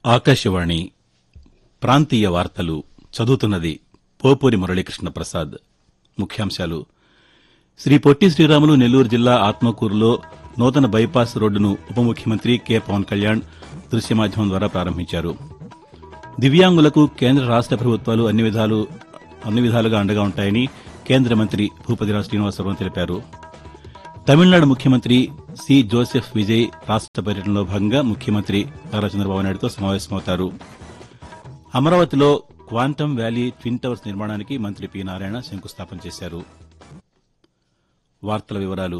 ఆకాశవాణి ప్రాంతీయ వార్తలు చదువుతున్నది పోపూరి మురళీకృష్ణ ప్రసాద్ ముఖ్యాంశాలు శ్రీ పొట్టి శ్రీరాములు నెల్లూరు జిల్లా ఆత్మకూరులో నూతన బైపాస్ రోడ్డును ఉప ముఖ్యమంత్రి కె పవన్ కళ్యాణ్ దృశ్య మాధ్యమం ద్వారా ప్రారంభించారు దివ్యాంగులకు కేంద్ర రాష్ట ప్రభుత్వాలు అన్ని విధాలు అన్ని విధాలుగా అండగా ఉంటాయని కేంద్ర మంత్రి భూపతిరాజు శ్రీనివాసరావు తెలిపారు తమిళనాడు ముఖ్యమంత్రి సి జోసెఫ్ విజయ్ రాష్ట పర్యటనలో భాగంగా ముఖ్యమంత్రి నారా చంద్రబాబు నాయుడుతో సమావేశమవుతారు అమరావతిలో క్వాంటమ్ వ్యాలీ ట్విన్ టవర్స్ నిర్మాణానికి మంత్రి పి నారాయణ శంకుస్థాపన చేశారు వార్తల వివరాలు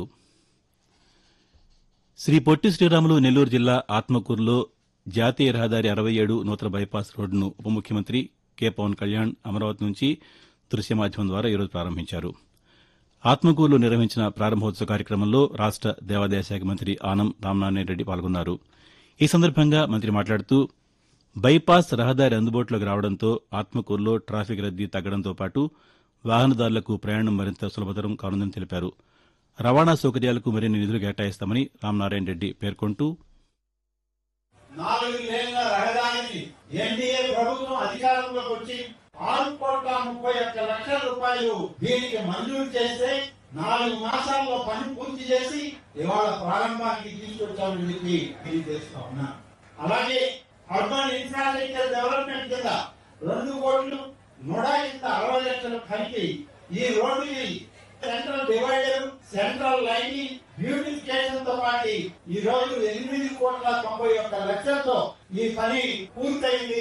శ్రీ పొట్టి శ్రీరాములు నెల్లూరు జిల్లా ఆత్మకూరులో జాతీయ రహదారి అరవై ఏడు నూతన బైపాస్ రోడ్డును ఉప ముఖ్యమంత్రి కె పవన్ కళ్యాణ్ అమరావతి నుంచి దృశ్య మాధ్యమం ద్వారా ఈరోజు ప్రారంభించారు ఆత్మకూరులో నిర్వహించిన ప్రారంభోత్సవ కార్యక్రమంలో రాష్ట దేవాదాయ శాఖ మంత్రి ఆనం రామనారాయణ రెడ్డి పాల్గొన్నారు ఈ సందర్భంగా మంత్రి మాట్లాడుతూ బైపాస్ రహదారి అందుబాటులోకి రావడంతో ఆత్మకూరులో ట్రాఫిక్ రద్దీ తగ్గడంతో పాటు వాహనదారులకు ప్రయాణం మరింత సులభతరం కానుందని తెలిపారు రవాణా సౌకర్యాలకు మరిన్ని నిధులు కేటాయిస్తామని రామనారాయణ రెడ్డి పేర్కొంటూ నాలుగు లేన్ల రహదారిని ఎన్డీఏ ప్రభుత్వం అధికారంలోకి వచ్చి ఆరు కోట్ల ముప్పై ఒక్క లక్షల రూపాయలు దీనికి మంజూరు చేస్తే నాలుగు మాసాల్లో పని పూర్తి చేసి ఇవాళ ప్రారంభానికి తీసుకొచ్చామని చెప్పి తెలియజేస్తా ఉన్నా అలాగే అర్బన్ ఇన్ఫ్రాస్ట్రక్చర్ డెవలప్మెంట్ కింద రెండు కోట్లు నూట కింద అరవై లక్షలు కలిపి ఈ రోడ్డుకి central divider central lining beautification తో పాటు ఈ రోజు ఎనిమిది కోట్ల తొంభై ఒక్క లక్షలతో ఈ పని పూర్తయింది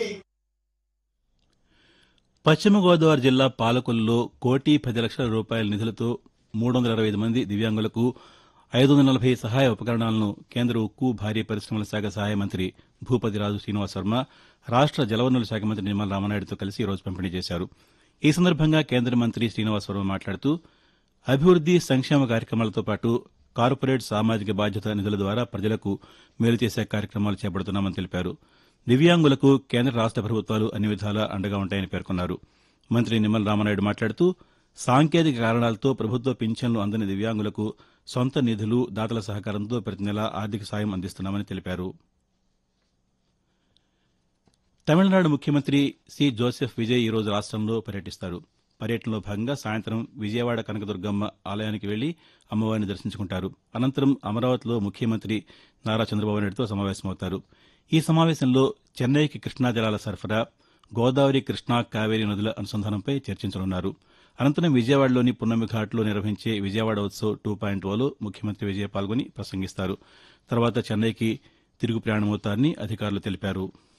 పశ్చిమ గోదావరి జిల్లా పాలకొల్లులో కోటి పది లక్షల రూపాయల నిధులతో మూడు వందల అరవై ఐదు మంది దివ్యాంగులకు ఐదు వందల నలభై సహాయ ఉపకరణాలను కేంద్ర ఉక్కు భారీ పరిశ్రమల శాఖ సహాయ మంత్రి భూపతిరాజు శ్రీనివాస్ వర్మ రాష్ట జలవనరుల శాఖ మంత్రి నిర్మల రామనాయుడుతో కలిసి ఈ రోజు పంపిణీ చేశారు ఈ సందర్భంగా కేంద్ర మంత్రి శ్రీనివాస్ వర్మ మాట్లాడుతూ అభివృద్ది సంక్షేమ కార్యక్రమాలతో పాటు కార్పొరేట్ సామాజిక బాధ్యత నిధుల ద్వారా ప్రజలకు మేలు చేసే కార్యక్రమాలు చేపడుతున్నామని తెలిపారు దివ్యాంగులకు కేంద్ర రాష్ట ప్రభుత్వాలు అన్ని విధాలా అండగా ఉంటాయని పేర్కొన్నారు మంత్రి నిమ్మల రామనాయుడు మాట్లాడుతూ సాంకేతిక కారణాలతో ప్రభుత్వ పింఛన్లు అందని దివ్యాంగులకు సొంత నిధులు దాతల సహకారంతో ప్రతి నెలా ఆర్థిక సాయం అందిస్తున్నామని తెలిపారు తమిళనాడు ముఖ్యమంత్రి సి జోసెఫ్ విజయ్ ఈరోజు రాష్టంలో పర్యటిస్తారు పర్యటనలో భాగంగా సాయంత్రం విజయవాడ కనకదుర్గమ్మ ఆలయానికి వెళ్లి అమ్మవారిని దర్శించుకుంటారు అనంతరం అమరావతిలో ముఖ్యమంత్రి నారా చంద్రబాబు నాయుడుతో సమావేశమవుతారు ఈ సమావేశంలో చెన్నైకి కృష్ణా జలాల సరఫరా గోదావరి కృష్ణా కావేరీ నదుల అనుసంధానంపై చర్చించనున్నారు అనంతరం విజయవాడలోని పున్నమి ఘాట్లో నిర్వహించే విజయవాడ ఉత్సవ్ టూ పాయింట్ ఓలో ముఖ్యమంత్రి విజయ్ పాల్గొని ప్రసంగిస్తారు తర్వాత చెన్నైకి తిరుగు ప్రయాణమవుతారని అధికారులు తెలిపారు